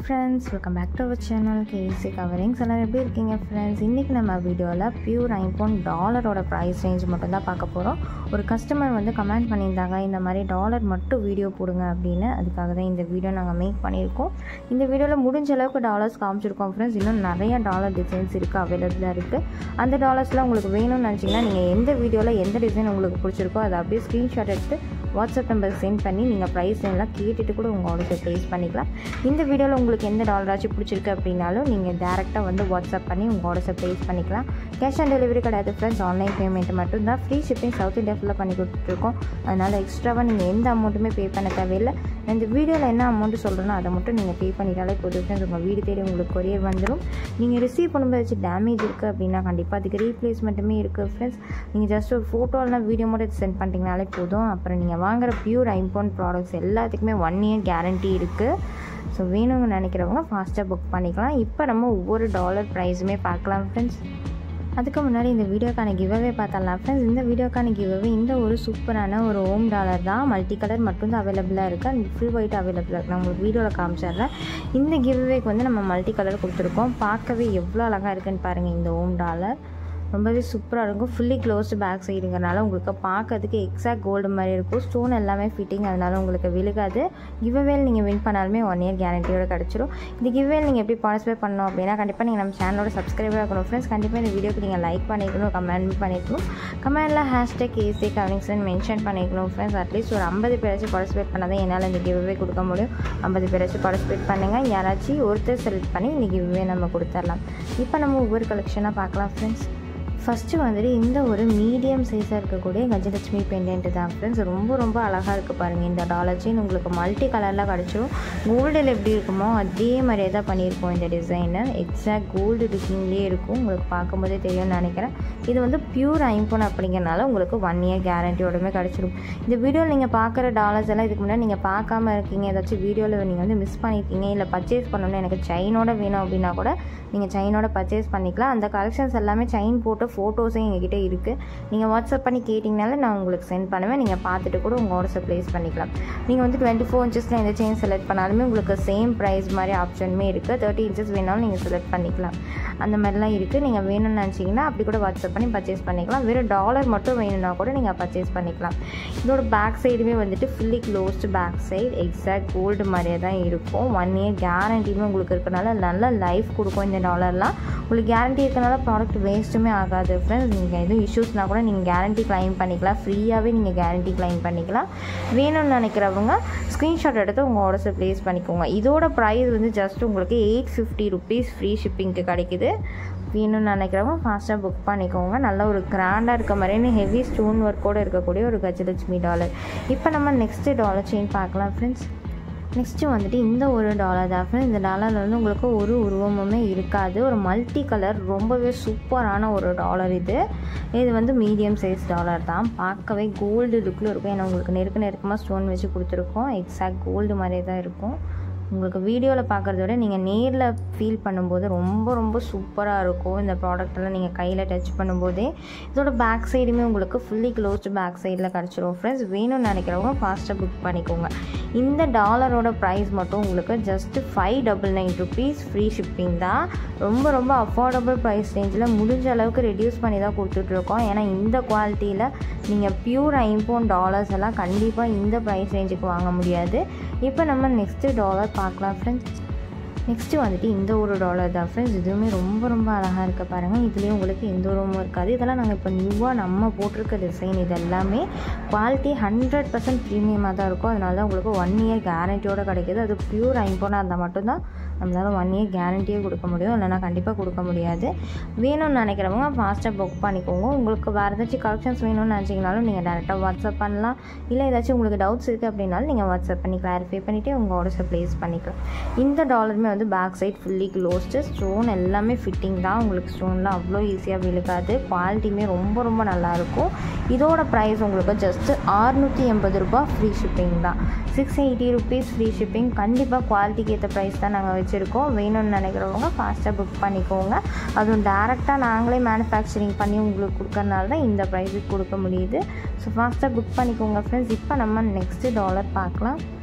friends welcome back to our channel KC coverings எல்லாம் எப்படி இருக்கீங்க ஃப்ரெண்ட்ஸ் இன்றைக்கி நம்ம வீடியோவில் பியூர் ஐம்போன் டாலரோட ப்ரைஸ் ரேஞ்ச் மட்டும் தான் பார்க்க போகிறோம் ஒரு கஸ்டமர் வந்து கமெண்ட் பண்ணியிருந்தாங்க இந்த மாதிரி டாலர் மட்டும் வீடியோ போடுங்க அப்படின்னு அதுக்காக தான் இந்த வீடியோ நாங்கள் மேக் பண்ணியிருக்கோம் இந்த வீடியோவில் முடிஞ்ச அளவுக்கு டாலர்ஸ் காமிச்சிருக்கோம் ஃப்ரெண்ட்ஸ் இன்னும் நிறைய டாலர் டிசைன்ஸ் இருக்குது அவைலபிளாக இருக்குது அந்த டாலர்ஸ்லாம் உங்களுக்கு வேணும்னு நினச்சிங்கன்னா நீங்கள் எந்த வீடியோவில் எந்த டிசைன் உங்களுக்கு பிடிச்சிருக்கோ அதை அப்படியே ஸ்க்ரீன்ஷாட் எடுத்து வாட்ஸ்அப் நம்பருக்கு சென்ட் பண்ணி நீங்கள் ப்ரைஸ் எல்லாம் கேட்டுட்டு கூட உங்கள் ஆர்டர்ஸை ப்ளேஸ் பண்ணிக்கலாம் இந்த வீடியோவில் உங்களுக்கு எந்த டாலராச்சும் பிடிச்சிருக்கு அப்படின்னாலும் நீங்கள் டேரெக்டாக வந்து வாட்ஸ்அப் பண்ணி உங்கள் ஆர்டர்ஸை ப்ளேஸ் பண்ணிக்கலாம் கேஷ் ஆன் டெலிவரி கிடையாது ஃப்ரெண்ட்ஸ் ஆன்லைன் பேமெண்ட் மட்டும் தான் ஃப்ரீ ஷிப்பிங் சவுத் இந்தியா ஃபுல்லாக பண்ணி கொடுத்துருக்கோம் அதனால் எக்ஸ்ட்ராவாக நீங்கள் எந்த அமௌண்ட்டுமே பே பண்ண தேவையில்லை நான் இந்த வீடியோவில் என்ன அமௌண்ட்டு சொல்கிறேனோ அதை மட்டும் நீங்கள் பே பண்ணிட்டாலே போதும் ஃப்ரெண்ட்ஸ் உங்கள் வீடு தேடி உங்களுக்கு கொரியர் வந்துடும் நீங்கள் ரிசீவ் பண்ணும்போது வச்சு டேமேஜ் இருக்குது அப்படின்னா கண்டிப்பாக அதுக்கு ரீப்ளேஸ்மெண்ட்டுமே இருக்குது ஃப்ரெண்ட்ஸ் நீங்கள் ஜஸ்ட் ஒரு ஃபோட்டோ இல்லைனா வீடியோ மட்டும் சென்ட் பண்ணிட்டீங்கனாலே போதும் அப்புறம் நீங்கள் வாங்குற பியூர் ஐம்போன் ப்ராடக்ட்ஸ் எல்லாத்துக்குமே ஒன் இயர் கேரண்டி இருக்குது ஸோ வேணும்னு நினைக்கிறவங்க ஃபாஸ்ட்டாக புக் பண்ணிக்கலாம் இப்போ நம்ம ஒவ்வொரு டாலர் ப்ரைஸுமே பார்க்கலாம் ஃப்ரெண்ட்ஸ் அதுக்கு முன்னாடி இந்த வீடியோக்கான கிவ்அவே பார்த்தலாம் ஃப்ரெண்ட்ஸ் இந்த வீடியோக்கான கிவ்அவே இந்த ஒரு சூப்பரான ஒரு ஹோம் டாலர் தான் மல்டி கலர் மட்டும்தான் அவைலபிளாக இருக்குது அண்ட் ஃபுல் ஒயிட் அவைலபிளாக இருக்குது நான் உங்களுக்கு வீடியோவில் காமிச்சிடுறேன் இந்த கிவ்அவேக்கு வந்து நம்ம மல்டி கலர் கொடுத்துருக்கோம் பார்க்கவே எவ்வளோ அழகாக இருக்குன்னு பாருங்கள் இந்த ஹோம் டாலர் ரொம்பவே சூப்பராக இருக்கும் ஃபுல்லி க்ளோஸ்டு பேக் சைடுங்கிறனால உங்களுக்கு பார்க்கறதுக்கு எக்ஸாக்ட் கோல்டு மாதிரி இருக்கும் ஸ்டோன் எல்லாமே ஃபிட்டிங் அதனால உங்களுக்கு விழுகாது கிவ்வேல் நீங்கள் வின் பண்ணாலுமே ஒன் இயர் கேரண்டியோட கிடச்சிரும் இந்த கிவ்வேல் நீங்கள் எப்படி பார்ட்டிசிபேட் பண்ணணும் அப்படின்னா கண்டிப்பாக நீங்கள் நம்ம சேனலோட சப்ஸ்கிரைபர் இருக்கணும் ஃப்ரெண்ட்ஸ் கண்டிப்பாக இந்த வீடியோக்கு நீங்கள் லைக் பண்ணிக்கணும் கமெண்ட் பண்ணிக்கணும் கமெண்டில் ஹேஷ்டேக் ஏசி கவனிங்ஸ்னு மென்ஷன் பண்ணிக்கணும் ஃப்ரெண்ட்ஸ் அட்லீஸ்ட் ஒரு ஐம்பது பேராச்சும் பார்ட்டிசிபேட் பண்ணால் தான் என்னால் இந்த கிவ்வே கொடுக்க முடியும் ஐம்பது பேராச்சும் பார்ட்டிசிபேட் பண்ணுங்கள் யாராச்சும் ஒருத்தர் செலக்ட் பண்ணி இந்த கிவ்வே நம்ம கொடுத்துடலாம் இப்போ நம்ம ஒவ்வொரு கலெக்ஷனாக பார்க்கலாம் ஃப்ரெண்ட்ஸ் ஃபஸ்ட்டு வந்துட்டு இந்த ஒரு மீடியம் சைஸாக இருக்கக்கூடிய கஜலட்சுமி பெண்டன்ட்டு தான் ஃப்ரெண்ட்ஸ் ரொம்ப ரொம்ப அழகாக இருக்குது பாருங்கள் இந்த டாலர் செயின் உங்களுக்கு மல்டி கலரில் கிடச்சிரும் கோல்டில் எப்படி இருக்குமோ அதே மாதிரியே தான் பண்ணியிருக்கோம் இந்த டிசைனு எக்ஸாக்ட் கோல்டு லுக்கிங்லேயே இருக்கும் உங்களுக்கு பார்க்கும்போதே தெரியும்னு நினைக்கிறேன் இது வந்து பியூர் ஐம்போன் அப்படிங்கிறனால உங்களுக்கு ஒன் இயர் கேரண்டியோடமே கிடச்சிரும் இந்த வீடியோவில் நீங்கள் பார்க்குற டாலர்ஸ் எல்லாம் இதுக்கு முன்னாடி நீங்கள் பார்க்காம இருக்கீங்க ஏதாச்சும் வீடியோவில் நீங்கள் வந்து மிஸ் பண்ணியிருக்கீங்க இல்லை பர்ச்சேஸ் பண்ணணும்னு எனக்கு செயினோட வேணும் அப்படின்னா கூட நீங்கள் செயினோட பர்ச்சேஸ் பண்ணிக்கலாம் அந்த கலெக்ஷன்ஸ் எல்லாமே செயின் போட்டு ஃபோட்டோஸும் எங்ககிட்ட இருக்குது நீங்கள் வாட்ஸ்அப் பண்ணி கேட்டிங்கனால நான் உங்களுக்கு சென்ட் பண்ணுவேன் நீங்கள் பார்த்துட்டு கூட உங்கள் ஆர்டர்ஸை ப்ளேஸ் பண்ணிக்கலாம் நீங்கள் வந்து டுவெண்ட்டி ஃபோர் இன்ச்சஸில் எந்த செயின் செலக்ட் பண்ணாலுமே உங்களுக்கு சேம் ப்ரைஸ் மாதிரி ஆப்ஷனுமே இருக்குது தேர்ட்டி இன்ச்சஸ் வேணாலும் நீங்கள் செலக்ட் பண்ணிக்கலாம் அந்த மாதிரிலாம் இருக்குது நீங்கள் வேணும்னு நினச்சிங்கன்னா அப்படி கூட வாட்ஸ்அப் பண்ணி பர்ச்சேஸ் பண்ணிக்கலாம் வெறும் டாலர் மட்டும் வேணும்னா கூட நீங்கள் பர்ச்சேஸ் பண்ணிக்கலாம் இதோட பேக் சைடுமே வந்துட்டு fully closed back side exact gold மாதிரியே தான் இருக்கும் ஒன் இயர் கேரண்டியுமே உங்களுக்கு இருக்கனால நல்ல லைஃப் கொடுக்கும் இந்த டாலர்லாம் உங்களுக்கு கேரண்டி இருக்கனால ப்ராடக்ட் வேஸ்ட்டுமே ஆகாது ஃப்ரெண்ட்ஸ் நீங்கள் எதுவும் இஷ்யூஸ்னால் கூட நீங்கள் கேரண்டி கிளைம் பண்ணிக்கலாம் ஃப்ரீயாகவே நீங்கள் கேரண்டி கிளைம் பண்ணிக்கலாம் வேணும்னு நினைக்கிறவங்க ஸ்க்ரீன்ஷாட் எடுத்து உங்கள் ஆர்டர்ஸை ப்ளேஸ் பண்ணிக்கோங்க இதோட ப்ரைஸ் வந்து ஜஸ்ட் உங்களுக்கு எயிட் ஃபிஃப்டி ருபீஸ் ஃப்ரீ ஷிப்பிங்க்கு கிடைக்குது வேணும்னு நினைக்கிறவங்க ஃபாஸ்ட்டாக புக் பண்ணிக்கோங்க நல்ல ஒரு கிராண்டாக இருக்க மாதிரியான ஹெவி ஸ்டோன் ஒர்க்கோடு இருக்கக்கூடிய ஒரு கஜலட்சுமி டாலர் இப்போ நம்ம நெக்ஸ்ட்டு டாலர் செயின் பார்க்கலாம் ஃப்ரெண்ட்ஸ் நெக்ஸ்ட்டு வந்துட்டு இந்த ஒரு டாலர் தான் ஃப்ரெண்ட்ஸ் இந்த டாலரில் வந்து உங்களுக்கு ஒரு உருவமுமே இருக்காது ஒரு மல்டி கலர் ரொம்பவே சூப்பரான ஒரு டாலர் இது இது வந்து மீடியம் சைஸ் டாலர் தான் பார்க்கவே கோல்டு லுக்கில் இருக்கும் ஏன்னா உங்களுக்கு நெருக்க நெருக்கமாக ஸ்டோன் வச்சு கொடுத்துருக்கோம் எக்ஸாக்ட் கோல்டு மாதிரியே தான் இருக்கும் உங்களுக்கு வீடியோவில் பார்க்குறத விட நீங்கள் நேரில் ஃபீல் பண்ணும்போது ரொம்ப ரொம்ப சூப்பராக இருக்கும் இந்த ப்ராடக்டெல்லாம் நீங்கள் கையில் டச் பண்ணும்போதே இதோட பேக் சைடுமே உங்களுக்கு ஃபுல்லி க்ளோஸ்டு பேக் சைடில் கிடச்சிரும் ஃப்ரெண்ட்ஸ் வேணும்னு நினைக்கிறவங்க ஃபாஸ்ட்டாக புக் பண்ணிக்கோங்க இந்த டாலரோட ப்ரைஸ் மட்டும் உங்களுக்கு just five double nine rupees free shipping தான் ரொம்ப ரொம்ப அஃபோர்டபுள் ப்ரைஸ் ரேஞ்சில் முடிஞ்ச அளவுக்கு ரெடியூஸ் பண்ணி தான் கொடுத்துட்ருக்கோம் ஏன்னா இந்த குவாலிட்டியில் நீங்கள் பியூர் ஐம்போன் டாலர்ஸ் எல்லாம் கண்டிப்பாக இந்த ப்ரைஸ் ரேஞ்சுக்கு வாங்க முடியாது இப்போ நம்ம நெக்ஸ்ட்டு டாலர் பார்க்கலாம் ஃப்ரெண்ட்ஸ் நெக்ஸ்ட்டு வந்துட்டு இந்த ஒரு டாலர் தான் ஃப்ரெண்ட்ஸ் இதுவுமே ரொம்ப ரொம்ப அழகாக இருக்க பாருங்கள் இதுலேயும் உங்களுக்கு எந்த உருவமும் இருக்காது இதெல்லாம் நாங்கள் இப்போ நியூவாக நம்ம போட்டிருக்க டிசைன் இது எல்லாமே குவாலிட்டி ஹண்ட்ரட் பர்சன்ட் ப்ரீமியமாக தான் இருக்கும் அதனால தான் உங்களுக்கு ஒன் இயர் கேரண்டியோடு கிடைக்கிது அது பியூர் ஐம்போனாக இருந்தால் மட்டும்தான் நம்மளால் ஒன் இயர் கேரண்டியே கொடுக்க முடியும் இல்லைனா கண்டிப்பாக கொடுக்க முடியாது வேணும்னு நினைக்கிறவங்க ஃபாஸ்ட்டாக புக் பண்ணிக்கோங்க உங்களுக்கு வேறு ஏதாச்சும் கலெக்ஷன்ஸ் வேணும்னு நினச்சிங்கனாலும் நீங்கள் டேரெக்டாக வாட்ஸ்அப் பண்ணலாம் இல்லை ஏதாச்சும் உங்களுக்கு டவுட்ஸ் இருக்குது அப்படின்னாலும் நீங்கள் வாட்ஸ்அப் பண்ணி கிளாரிஃபை பண்ணிவிட்டு உங்கள் ஆர்டர்ஸை ப்ளேஸ் பண்ணிக்கலாம் இந்த டாலருமே வந்து back side fully closed stone எல்லாமே ஃபிட்டிங் தான் உங்களுக்கு ஸ்டோன்லாம் அவ்வளோ ஈஸியாக விழுக்காது குவாலிட்டியுமே ரொம்ப ரொம்ப நல்லாயிருக்கும் இதோட ப்ரைஸ் உங்களுக்கு ஜஸ்ட்டு ஆறுநூற்றி எண்பது ரூபா ஃப்ரீ ஷிப்பிங் தான் six eighty rupees free shipping கண்டிப்பாக குவாலிட்டிக்கு ஏற்ற ப்ரைஸ் தான் நாங்கள் வச்சுருக்கோம் வேணும்னு நினைக்கிறவங்க ஃபாஸ்ட்டாக புக் பண்ணிக்கோங்க அதுவும் டேரெக்டாக நாங்களே மேனுஃபேக்சரிங் பண்ணி உங்களுக்கு கொடுக்கறனால தான் இந்த ப்ரைஸுக்கு கொடுக்க முடியுது ஸோ ஃபாஸ்ட்டாக புக் பண்ணிக்கோங்க ஃப்ரெண்ட்ஸ் இப்போ நம்ம நெக்ஸ்ட்டு டாலர் பார்க்கலாம்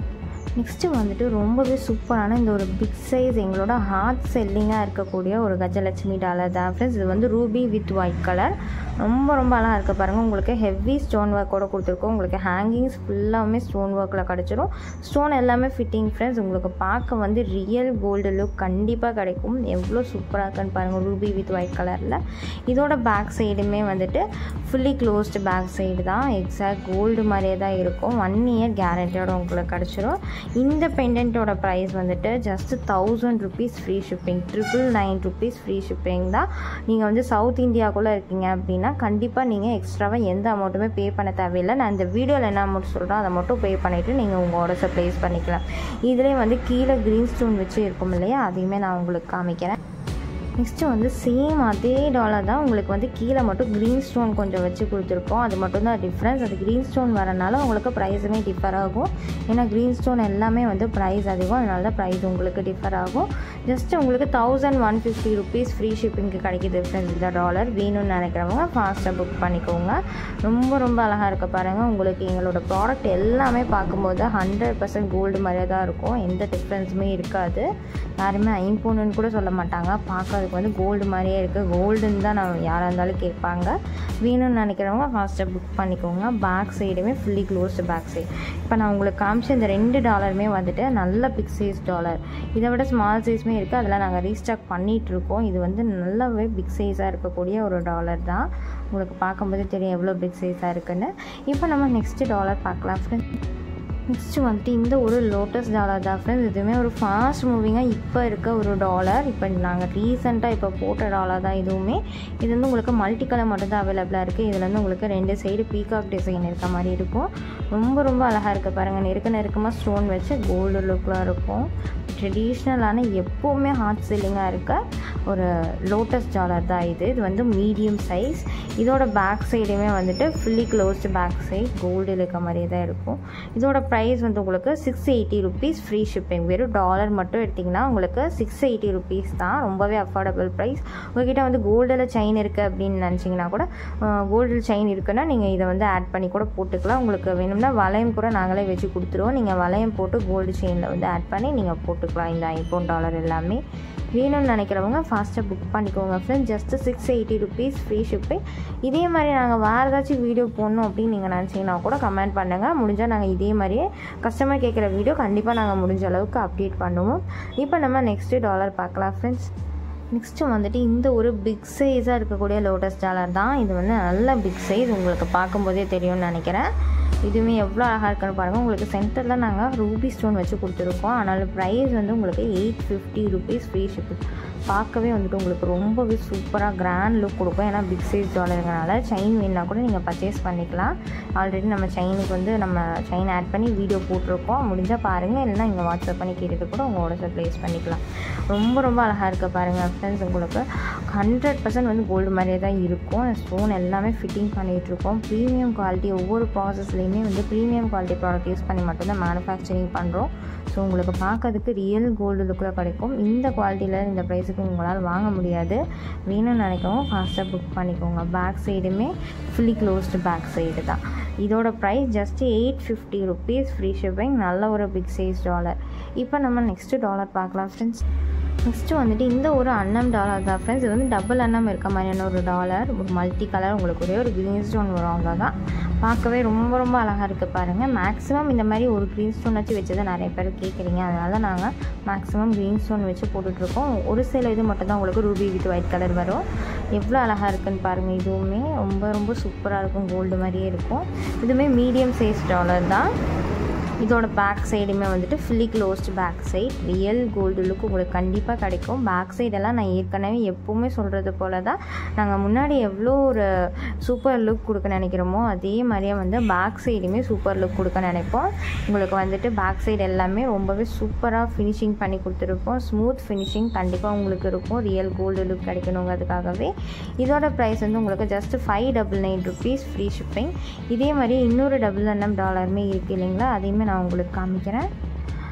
நெக்ஸ்ட்டு வந்துட்டு ரொம்பவே சூப்பரான இந்த ஒரு பிக் சைஸ் எங்களோட ஹார்ட் செல்லிங்காக இருக்கக்கூடிய ஒரு கஜலட்சுமி டாலர் தான் ஃப்ரெண்ட்ஸ் இது வந்து ரூபி வித் ஒயிட் கலர் ரொம்ப ரொம்ப அழகாக இருக்க பாருங்கள் உங்களுக்கு ஹெவி ஸ்டோன் ஒர்க்கோட கொடுத்துருக்கோம் உங்களுக்கு ஹேங்கிங்ஸ் ஃபுல்லாமே ஸ்டோன் ஒர்க்கில் கிடச்சிரும் ஸ்டோன் எல்லாமே ஃபிட்டிங் ஃப்ரெண்ட்ஸ் உங்களுக்கு பார்க்க வந்து ரியல் கோல்டு லுக் கண்டிப்பாக கிடைக்கும் எவ்வளோ சூப்பராக இருக்குன்னு பாருங்கள் ரூபி வித் ஒயிட் கலரில் இதோட பேக் சைடுமே வந்துட்டு ஃபுல்லி க்ளோஸ்டு பேக் சைடு தான் எக்ஸாக்ட் கோல்டு மாதிரியே தான் இருக்கும் ஒன் இயர் கேரண்டியோட உங்களுக்கு கிடச்சிரும் இந்த பெண்டன்ட்டோட ப்ரைஸ் வந்துட்டு just thousand rupees free shipping triple nine rupees free shipping தான் நீங்கள் வந்து சவுத் இந்தியாக்குள்ளே இருக்கீங்க அப்படின்னா கண்டிப்பாக நீங்கள் எக்ஸ்ட்ராவாக எந்த அமௌண்ட்டுமே பே பண்ண தேவையில்லை நான் இந்த வீடியோவில் என்ன அமௌண்ட் சொல்கிறோம் அதை மட்டும் பே பண்ணிவிட்டு நீங்கள் உங்கள் ஆர்டர்ஸை ப்ளேஸ் பண்ணிக்கலாம் இதிலே வந்து கீழே க்ரீன் ஸ்டோன் வச்சு இருக்கும் இல்லையா அதையுமே நான் உங்களுக்கு காமிக்கிறேன் நெக்ஸ்ட்டு வந்து சேம் அதே டாலர் தான் உங்களுக்கு வந்து கீழே மட்டும் க்ரீன் ஸ்டோன் கொஞ்சம் வச்சு கொடுத்துருக்கோம் அது மட்டும் தான் டிஃப்ரென்ஸ் அது க்ரீன் ஸ்டோன் வரனால உங்களுக்கு ப்ரைஸுமே டிஃபர் ஆகும் ஏன்னா க்ரீன் ஸ்டோன் எல்லாமே வந்து ப்ரைஸ் அதிகம் அதனால தான் ப்ரைஸ் உங்களுக்கு டிஃபர் ஆகும் ஜஸ்ட் உங்களுக்கு thousand one fifty rupees free ஷிப்பிங்க்கு கிடைக்கிது ஃப்ரெண்ட்ஸ் இந்த டாலர் வேணும்னு நினைக்கிறவங்க ஃபாஸ்ட்டாக புக் பண்ணிக்கோங்க ரொம்ப ரொம்ப அழகாக இருக்க பாருங்கள் உங்களுக்கு எங்களோட ப்ராடக்ட் எல்லாமே பார்க்கும்போது ஹண்ட்ரட் பர்சன்ட் கோல்டு மாதிரியே தான் இருக்கும் எந்த டிஃப்ரென்ஸுமே இருக்காது யாருமே ஐம்பொண்ணுன்னு கூட சொல்ல மாட்டாங்க பார்க்கறதுக்கு வந்து கோல்டு மாதிரியே இருக்குது கோல்டுன்னு தான் நான் யாராக இருந்தாலும் கேட்பாங்க வேணும்னு நினைக்கிறவங்க ஃபாஸ்ட்டாக புக் பண்ணிக்கோங்க பேக் சைடுமே ஃபுல்லி க்ளோஸ்டு பேக் சைடு இப்போ நான் உங்களுக்கு காமிச்ச இந்த ரெண்டு டாலருமே வந்துட்டு நல்ல பிக் சைஸ் டாலர் இதை விட ஸ்மால் சைஸுமே இருக்குது அதெல்லாம் நாங்கள் ரீஸ்டாக் பண்ணிகிட்ருக்கோம் இது வந்து நல்லாவே பிக் சைஸாக இருக்கக்கூடிய ஒரு டாலர் தான் உங்களுக்கு பார்க்கும்போது தெரியும் எவ்வளோ பிக் சைஸாக இருக்குன்னு இப்போ நம்ம நெக்ஸ்ட்டு டாலர் பார்க்கலாம் ஃப்ரெண்ட்ஸ் நெக்ஸ்ட்டு வந்துட்டு இந்த ஒரு லோட்டஸ் டாலர் தான் ஃப்ரெண்ட்ஸ் இதுவுமே ஒரு ஃபாஸ்ட் மூவிங்காக இப்போ இருக்க ஒரு டாலர் இப்போ நாங்கள் ரீசெண்டாக இப்போ போட்ட டாலர் தான் இதுவுமே இது வந்து உங்களுக்கு மல்டி கலர் மட்டும் தான் அவைலபிளாக இருக்குது இதில் வந்து உங்களுக்கு ரெண்டு சைடு பீகாக் டிசைன் இருக்க மாதிரி இருக்கும் ரொம்ப ரொம்ப அழகாக இருக்குது பாருங்கள் நெருக்க நெருக்கமாக ஸ்டோன் வச்சு கோல்டு லுக்கில் இருக்கும் ட்ரெடிஷ்னலான எப்போவுமே ஹார்ட் செல்லிங்காக இருக்க ஒரு லோட்டஸ் டாலர் தான் இது இது வந்து மீடியம் சைஸ் இதோட பேக் சைடுமே வந்துட்டு fully closed back side gold இருக்க மாதிரியே தான் இருக்கும் இதோட ப்ரைஸ் வந்து உங்களுக்கு six eighty rupees free shipping வெறும் டாலர் மட்டும் எடுத்திங்கன்னா உங்களுக்கு சிக்ஸ் எயிட்டி ருபீஸ் தான் ரொம்பவே அஃபோர்டபுள் ப்ரைஸ் உங்ககிட்ட வந்து கோல்டில் செயின் இருக்குது அப்படின்னு நினச்சிங்கன்னா கூட கோல்டில் செயின் இருக்குன்னா நீங்கள் இதை வந்து ஆட் பண்ணி கூட போட்டுக்கலாம் உங்களுக்கு வேணும்னா வளையம் கூட நாங்களே வச்சு கொடுத்துருவோம் நீங்கள் வளையம் போட்டு கோல்டு செயினில் வந்து ஆட் பண்ணி நீங்கள் போட்டுக்கலாம் இந்த ஐஃபோன் டாலர் எல்லாமே வேணும்னு நினைக்கிறவங்க ஃபாஸ்ட்டாக புக் பண்ணிக்கோங்க friends just six eighty rupees free shipping இதே மாதிரி நாங்கள் வேறு ஏதாச்சும் வீடியோ போடணும் அப்படின்னு நீங்கள் நினச்சிங்கன்னா கூட கமெண்ட் பண்ணுங்கள் முடிஞ்சால் நாங்கள் இதே மாதிரியே கஸ்டமர் கேட்குற வீடியோ கண்டிப்பாக நாங்கள் முடிஞ்ச அளவுக்கு அப்டேட் பண்ணுவோம் இப்போ நம்ம நெக்ஸ்ட்டு டாலர் பார்க்கலாம் ஃப்ரெண்ட்ஸ் நெக்ஸ்ட்டு வந்துட்டு இந்த ஒரு பிக் சைஸாக இருக்கக்கூடிய லோட்டஸ் டாலர் தான் இது வந்து நல்ல பிக் சைஸ் உங்களுக்கு பார்க்கும்போதே தெரியும்னு நினைக்கிறேன் இதுவுமே எவ்வளோ அழகாக இருக்குன்னு பாருங்கள் உங்களுக்கு சென்டரில் நாங்கள் ரூபி ஸ்டோன் வச்சு கொடுத்துருக்கோம் அதனால் ப்ரைஸ் வந்து உங்களுக்கு eight fifty rupees free shipping பார்க்கவே வந்துட்டு உங்களுக்கு ரொம்பவே சூப்பராக கிராண்ட் லுக் கொடுக்கும் ஏன்னா பிக் சைஸ் டாலருங்கனால செயின் வேணுன்னா கூட நீங்கள் பர்ச்சேஸ் பண்ணிக்கலாம் ஆல்ரெடி நம்ம செயினுக்கு வந்து நம்ம செயின் ஆட் பண்ணி வீடியோ போட்டிருக்கோம் முடிஞ்சால் பாருங்கள் இல்லைனா இங்கே வாட்ஸ்அப் பண்ணி கேட்டுட்டு கூட உங்கள் ஆர்டர்ஸை ப்ளேஸ் பண்ணிக்கலாம் ரொம்ப ரொம்ப அழகாக இருக்க பாருங்கள் ஃப்ரெண்ட்ஸ் உங்களுக்கு ஹண்ட்ரட் பர்சன்ட் வந்து கோல்டு மாதிரியே தான் இருக்கும் ஸ்டோன் எல்லாமே ஃபிட்டிங் பண்ணிகிட்ருக்கோம் ப்ரீமியம் குவாலிட்டி ஒவ்வொரு ப்ராசஸ்லேயுமே வந்து ப்ரீமியம் குவாலிட்டி ப்ராடக்ட் யூஸ் பண்ணி மட்டும்தான் மேனுஃபேக்சரிங் பண்ணுறோம் ஸோ உங்களுக்கு பார்க்கறதுக்கு ரியல் கோல்டு லுக்கில் கிடைக்கும் இந்த குவாலிட்டியில் இந்த ப்ரைஸுக்கு உங்களால் வாங்க முடியாது வேணும்னு நினைக்கவும் ஃபாஸ்ட்டாக புக் பண்ணிக்கோங்க பேக் சைடுமே ஃபுல்லி க்ளோஸ்டு பேக் சைடு தான் இதோட price just eight fifty rupees free shipping நல்ல ஒரு பிக் சைஸ் டாலர் இப்போ நம்ம நெக்ஸ்ட்டு டாலர் பார்க்கலாம் ஃப்ரெண்ட்ஸ் நெக்ஸ்ட்டு வந்துட்டு இந்த ஒரு அன்னம் டாலர் தான் ஃப்ரெண்ட்ஸ் இது வந்து டபுள் அன்னம் இருக்க மாதிரியான ஒரு டாலர் ஒரு மல்டி கலர் உங்களுக்கு ஒரே ஒரு க்ரீன் ஸ்டோன் வரும் அவ்வளோதான் பார்க்கவே ரொம்ப ரொம்ப அழகாக இருக்குது பாருங்கள் மேக்ஸிமம் இந்த மாதிரி ஒரு க்ரீன் ஸ்டோன் வச்சு வச்சதை நிறைய பேர் கேட்குறீங்க அதனால நாங்கள் மேக்ஸிமம் க்ரீன் ஸ்டோன் வச்சு போட்டுட்ருக்கோம் ஒரு சில இது மட்டும் தான் உங்களுக்கு ரூபி வித் ஒயிட் கலர் வரும் எவ்வளோ அழகாக இருக்குன்னு பாருங்கள் இதுவுமே ரொம்ப ரொம்ப சூப்பராக இருக்கும் கோல்டு மாதிரியே இருக்கும் இதுவுமே மீடியம் சைஸ் டாலர் தான் இதோட பேக் சைடுமே வந்துட்டு fully closed back side real gold look உங்களுக்கு கண்டிப்பாக கிடைக்கும் பேக் சைடெல்லாம் நான் ஏற்கனவே எப்போவுமே சொல்கிறது போல தான் நாங்கள் முன்னாடி எவ்வளோ ஒரு சூப்பர் லுக் கொடுக்க நினைக்கிறோமோ அதே மாதிரியே வந்து பேக் சைடுமே சூப்பர் லுக் கொடுக்க நினைப்போம் உங்களுக்கு வந்துட்டு பேக் சைடு எல்லாமே ரொம்பவே சூப்பராக ஃபினிஷிங் பண்ணி கொடுத்துருப்போம் ஸ்மூத் ஃபினிஷிங் கண்டிப்பாக உங்களுக்கு இருக்கும் ரியல் கோல்டு லுக் கிடைக்கணுங்கிறதுக்காகவே இதோட ப்ரைஸ் வந்து உங்களுக்கு just five double nine rupees free shipping இதே மாதிரி இன்னொரு டபுள் எண்ணம் டாலருமே இருக்குது இல்லைங்களா அதையுமே நான் உங்களுக்கு காமிக்கிறேன்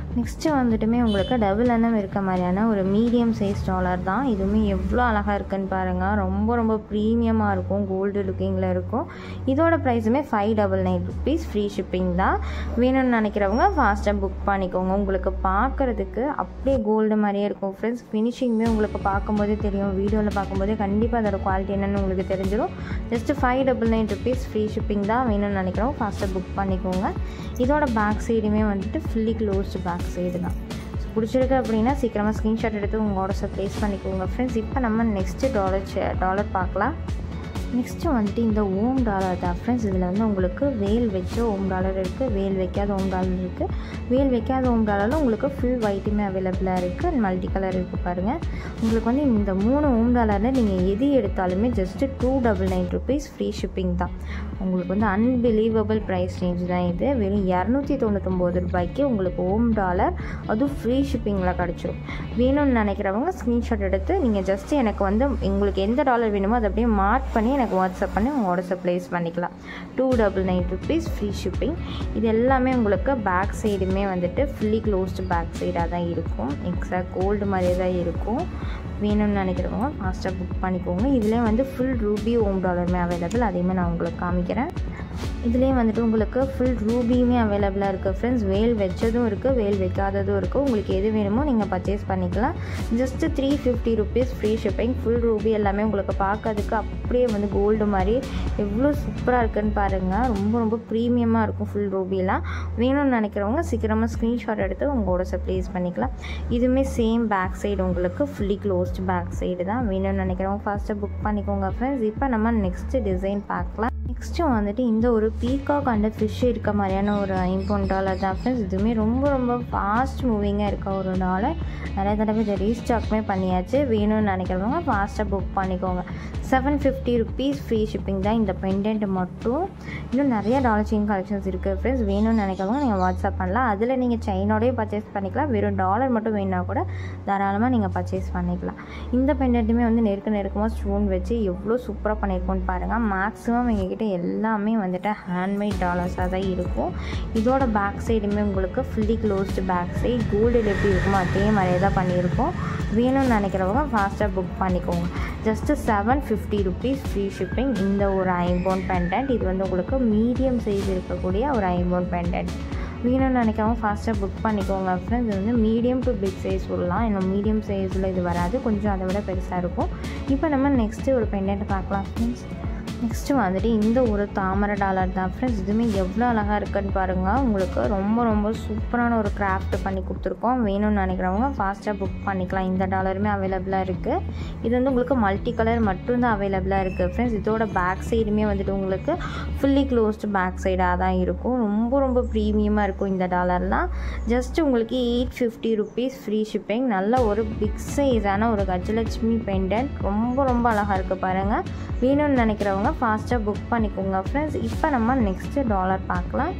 நெக்ஸ்ட்டு வந்துட்டுமே உங்களுக்கு டபுள் எண்ணம் இருக்க மாதிரியான ஒரு மீடியம் சைஸ் டாலர் தான் இதுவுமே எவ்வளோ அழகாக இருக்குன்னு பாருங்கள் ரொம்ப ரொம்ப ப்ரீமியமாக இருக்கும் கோல்டு லுக்கிங்கில் இருக்கும் இதோட ப்ரைஸுமே five double nine rupees free shipping தான் வேணும்னு நினைக்கிறவங்க ஃபாஸ்ட்டாக புக் பண்ணிக்கோங்க உங்களுக்கு பார்க்குறதுக்கு அப்படியே கோல்டு மாதிரியே இருக்கும் ஃப்ரெண்ட்ஸ் ஃபினிஷிங்குமே உங்களுக்கு பார்க்கும்போதே தெரியும் வீடியோவில் பார்க்கும்போதே கண்டிப்பாக அதோட குவாலிட்டி என்னென்னு உங்களுக்கு தெரிஞ்சிடும் just five double nine rupees free shipping தான் வேணும்னு நினைக்கிறோம் ஃபாஸ்ட்டாக புக் பண்ணிக்கோங்க இதோட பேக் சைடுமே வந்துட்டு ஃபுல்லி க்ளோஸ்டு பேக் சைடு தான் ஸோ பிடிச்சிருக்கு அப்படின்னா சீக்கிரமாக ஸ்க்ரீன்ஷாட் எடுத்து உங்கள் ஆர்டர்ஸை ப்ளேஸ் பண்ணிக்கோங்க ஃப்ரெண்ட்ஸ் இப்போ நம்ம நெக்ஸ்ட்டு டாலர் டாலர் பார்க்கலாம் நெக்ஸ்ட்டு வந்துட்டு இந்த ஓம் டாலர் தான் ஃப்ரெண்ட்ஸ் இதில் வந்து உங்களுக்கு வேல் வச்ச ஓம் டாலர் இருக்குது வேல் வைக்காத ஓம் டாலர் இருக்குது வேல் வைக்காத ஓம் டாலரில் உங்களுக்கு ஃபுல் ஒயிட்டுமே அவைலபிளாக இருக்குது மல்டி கலர் இருக்குது பாருங்கள் உங்களுக்கு வந்து இந்த மூணு ஓம் டாலரில் நீங்கள் எது எடுத்தாலுமே just two double nine rupees free shipping தான் உங்களுக்கு வந்து அன்பிலீவபிள் ப்ரைஸ் ரேஞ்ச் தான் இது வெறும் இரநூத்தி தொண்ணூத்தொம்பது ரூபாய்க்கு உங்களுக்கு ஓம் டாலர் அதுவும் ஃப்ரீ ஷிப்பிங்கில் கிடச்சிரும் வேணும்னு நினைக்கிறவங்க ஸ்க்ரீன்ஷாட் எடுத்து நீங்கள் ஜஸ்ட்டு எனக்கு வந்து உங்களுக்கு எந்த டாலர் வேணுமோ அதை அப்படியே மார்க் பண்ணி எனக்கு வாட்ஸ்அப் பண்ணி உங்கள் ஆர்டர்ஸை ப்ளேஸ் பண்ணிக்கலாம் two double nine rupees free shipping இது எல்லாமே உங்களுக்கு பேக் சைடுமே வந்துட்டு ஃபுல்லி க்ளோஸ்டு பேக் சைடாக தான் இருக்கும் எக்ஸாக்ட் கோல்டு மாதிரியே தான் இருக்கும் வேணும்னு நினைக்கிறவங்க ஃபாஸ்ட்டாக புக் பண்ணிக்கோங்க இதுலேயே வந்து ஃபுல் ரூபி ஓம் டாலருமே அவைலபிள் அதையுமே நான் உங்களுக்கு காமிக்கிறேன் இதுலேயே வந்துட்டு உங்களுக்கு ஃபுல் ரூபியுமே அவைலபிளாக இருக்குது ஃப்ரெண்ட்ஸ் வேல் வச்சதும் இருக்குது வேல் வைக்காததும் இருக்குது உங்களுக்கு எது வேணுமோ நீங்கள் பர்ச்சேஸ் பண்ணிக்கலாம் just three fifty rupees free shipping full ruby எல்லாமே உங்களுக்கு பார்க்கறதுக்கு அப்படியே வந்து கோல்டு மாதிரி எவ்வளோ சூப்பராக இருக்குன்னு பாருங்கள் ரொம்ப ரொம்ப ப்ரீமியமாக இருக்கும் ஃபுல் ரூபிலாம் வேணும்னு நினைக்கிறவங்க சீக்கிரமாக ஸ்க்ரீன்ஷாட் எடுத்து உங்கள் ஆர்டர்ஸை ப்ளேஸ் பண்ணிக்கலாம் இதுவுமே சேம் பேக் சைடு உங்களுக்கு ஃபுல்லி க்ளோஸ்டு பேக் சைடு தான் வேணும்னு நினைக்கிறவங்க ஃபாஸ்ட்டாக புக் பண்ணிக்கோங்க ஃப்ரெண்ட்ஸ் இப்போ நம்ம நெக்ஸ்ட்டு டிசைன் பார்க்கலாம் நெக்ஸ்ட்டு வந்துட்டு இந்த ஒரு பீகாக் அண்ட் ஃபிஷ் இருக்க மாதிரியான ஒரு ஐம்பொன் டாலர் தான் ஃப்ரெண்ட்ஸ் இதுவுமே ரொம்ப ரொம்ப ஃபாஸ்ட் மூவிங்காக இருக்க ஒரு டாலர் நிறைய தடவை இதை ரீஸ்டாக்மே பண்ணியாச்சு வேணும்னு நினைக்கிறவங்க ஃபாஸ்ட்டாக புக் பண்ணிக்கோங்க seven fifty rupees free shipping தான் இந்த பெண்டன்ட் மட்டும் இன்னும் நிறைய டாலர் செயின் கலெக்ஷன்ஸ் இருக்குது ஃப்ரெண்ட்ஸ் வேணும்னு நினைக்கிறவங்க நீங்கள் வாட்ஸ்அப் பண்ணலாம் அதில் நீங்கள் செயினோடய பர்ச்சேஸ் பண்ணிக்கலாம் வெறும் டாலர் மட்டும் வேணுன்னா கூட தாராளமாக நீங்கள் பர்ச்சேஸ் பண்ணிக்கலாம் இந்த பெண்டன்ட்டுமே வந்து நெருக்க நெருக்கமாக ஸ்டோன் வச்சு எவ்வளோ சூப்பராக பண்ணியிருக்கோன்னு பாருங்கள் மேக்ஸிமம் எங்ககிட்ட எல்லாமே வந்துட்டு ஹேண்ட்மேட் டாலர்ஸாக தான் இருக்கும் இதோட பேக் சைடுமே உங்களுக்கு ஃபுல்லி க்ளோஸ்டு பேக் சைடு கோல்டில் எப்படி இருக்குமோ அதே மாதிரியே தான் பண்ணியிருக்கோம் வேணும்னு நினைக்கிறவங்க ஃபாஸ்ட்டாக புக் பண்ணிக்கோங்க just seven fifty rupees free shipping இந்த ஒரு ஐம்போன் பெண்டன்ட் இது வந்து உங்களுக்கு மீடியம் சைஸ் இருக்கக்கூடிய ஒரு ஐம்போன் பெண்டன்ட் வேணும்னு நினைக்கிறவங்க ஃபாஸ்ட்டாக புக் பண்ணிக்கோங்க ஃப்ரெண்ட்ஸ் இது வந்து மீடியம் டு பிக் சைஸ் சொல்லலாம் இன்னும் மீடியம் சைஸில் இது வராது கொஞ்சம் அதை விட பெருசாக இருக்கும் இப்போ நம்ம நெக்ஸ்ட்டு ஒரு பெண்டன்ட் பார்க்கலாம் ஃப்ரெண்ட்ஸ் நெக்ஸ்ட்டு வந்துட்டு இந்த ஒரு தாமரை டாலர் தான் ஃப்ரெண்ட்ஸ் இதுவுமே எவ்வளோ அழகாக இருக்குன்னு பாருங்கள் உங்களுக்கு ரொம்ப ரொம்ப சூப்பரான ஒரு கிராஃப்ட் பண்ணி கொடுத்துருக்கோம் வேணும்னு நினைக்கிறவங்க ஃபாஸ்ட்டாக புக் பண்ணிக்கலாம் இந்த டாலருமே அவைலபிளாக இருக்குது இது வந்து உங்களுக்கு மல்டி கலர் மட்டும்தான் அவைலபிளாக இருக்குது ஃப்ரெண்ட்ஸ் இதோட பேக் சைடுமே வந்துட்டு உங்களுக்கு ஃபுல்லி க்ளோஸ்டு பேக் சைடாக தான் இருக்கும் ரொம்ப ரொம்ப ப்ரீமியமாக இருக்கும் இந்த டாலர்லாம் ஜஸ்ட் உங்களுக்கு eight fifty rupees free shipping நல்ல ஒரு பிக் சைஸான ஒரு கஜலட்சுமி பெண்டன்ட் ரொம்ப ரொம்ப அழகாக இருக்குது பாருங்கள் வேணும்னு நினைக்கிறவங்க ஃபாஸ்ட்டாக புக் பண்ணிக்கோங்க ஃப்ரெண்ட்ஸ் இப்போ நம்ம நெக்ஸ்ட்டு டாலர் பார்க்கலாம்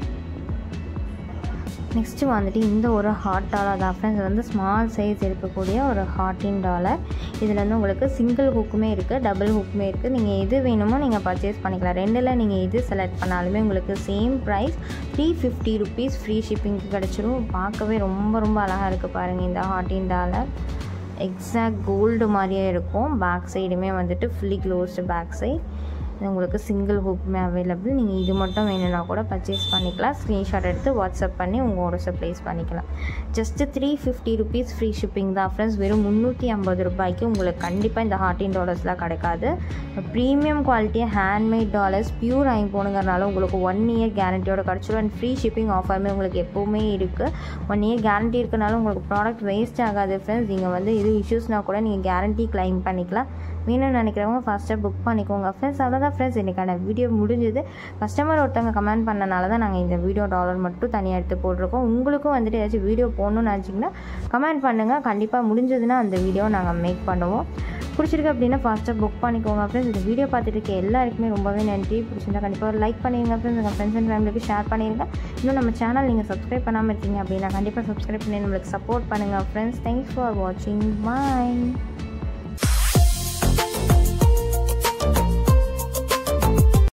நெக்ஸ்ட்டு வந்துட்டு இந்த ஒரு ஹாட் டாலர் தான் ஃப்ரெண்ட்ஸ் வந்து ஸ்மால் சைஸ் இருக்கக்கூடிய ஒரு ஹாட்டின் டாலர் இதில் வந்து உங்களுக்கு சிங்கிள் ஹுக்குமே இருக்குது டபுள் ஹுக்குமே இருக்குது நீங்கள் எது வேணுமோ நீங்கள் பர்ச்சேஸ் பண்ணிக்கலாம் ரெண்டில் நீங்கள் எது செலக்ட் பண்ணாலுமே உங்களுக்கு same price three fifty rupees free ஷிப்பிங்க்கு கிடச்சிரும் பார்க்கவே ரொம்ப ரொம்ப அழகாக இருக்குது பாருங்கள் இந்த ஹாட்டின் டாலர் எக்ஸாக்ட் கோல்டு மாதிரியே இருக்கும் பேக் சைடுமே வந்துட்டு ஃபுல்லி க்ளோஸ்டு பேக் சைட் இது உங்களுக்கு சிங்கிள் ஹூக்குமே அவைலபிள் நீங்கள் இது மட்டும் வேணும்னா கூட பர்ச்சேஸ் பண்ணிக்கலாம் ஸ்க்ரீன்ஷாட் எடுத்து வாட்ஸ்அப் பண்ணி உங்கள் ஆர்டர்ஸை ப்ளேஸ் பண்ணிக்கலாம் just three fifty rupees free shipping தான் ஃப்ரெண்ட்ஸ் வெறும் முந்நூற்றி ஐம்பது ரூபாய்க்கு உங்களுக்கு கண்டிப்பாக இந்த ஹார்டின் டாலர்ஸ்லாம் கிடைக்காது premium quality handmade dollars pure ஐம்போனுங்கிறனால உங்களுக்கு ஒன் இயர் கேரண்டியோட கிடச்சிடும் அண்ட் ஃப்ரீ ஷிப்பிங் ஆஃபருமே உங்களுக்கு எப்போவுமே இருக்குது ஒன் இயர் கேரண்டி இருக்கனால உங்களுக்கு ப்ராடக்ட் வேஸ்ட் ஆகாது ஃப்ரெண்ட்ஸ் நீங்கள் வந்து இது இஷ்யூஸ்னால் கூட நீங்கள் கேரண்டி கிளைம் பண்ணிக்கலாம் வேணும்னு நினைக்கிறவங்க ஃபாஸ்ட்டாக புக் பண்ணிக்கோங்க ஃப்ரெண்ட்ஸ் அவ்வளோதான் ஃப்ரெண்ட்ஸ் இன்றைக்கான வீடியோ முடிஞ்சது கஸ்டமர் ஒருத்தவங்க கமெண்ட் பண்ணனால தான் நாங்கள் இந்த வீடியோ டாலர் மட்டும் தனியாக எடுத்து போட்டிருக்கோம் உங்களுக்கும் வந்துட்டு ஏதாச்சும் வீடியோ போடணும்னு நினச்சிங்கன்னா கமெண்ட் பண்ணுங்கள் கண்டிப்பாக முடிஞ்சதுன்னா அந்த வீடியோ நாங்கள் மேக் பண்ணுவோம் பிடிச்சிருக்கு அப்படின்னா ஃபாஸ்ட்டாக புக் பண்ணிக்கோங்க ஃப்ரெண்ட்ஸ் இந்த வீடியோ பார்த்துட்டு இருக்க எல்லாருக்குமே ரொம்பவே நன்றி பிடிச்சிருந்தா கண்டிப்பாக ஒரு லைக் பண்ணிடுங்க ஃப்ரெண்ட்ஸ் உங்கள் ஃப்ரெண்ட்ஸ் அண்ட் ஃபேமிலிக்கு ஷேர் பண்ணிடுங்க இன்னும் நம்ம சேனல் நீங்கள் சப்ஸ்கிரைப் பண்ணாமல் இருக்கீங்க அப்படின்னா கண்டிப்பாக சப்ஸ்கிரைப் பண்ணி நம்மளுக்கு சப்போர்ட் பண்ணுங்கள் ஃப்ரெண்ட்ஸ் தேங்க்ஸ் ஃபார் வாட்சிங் பாய்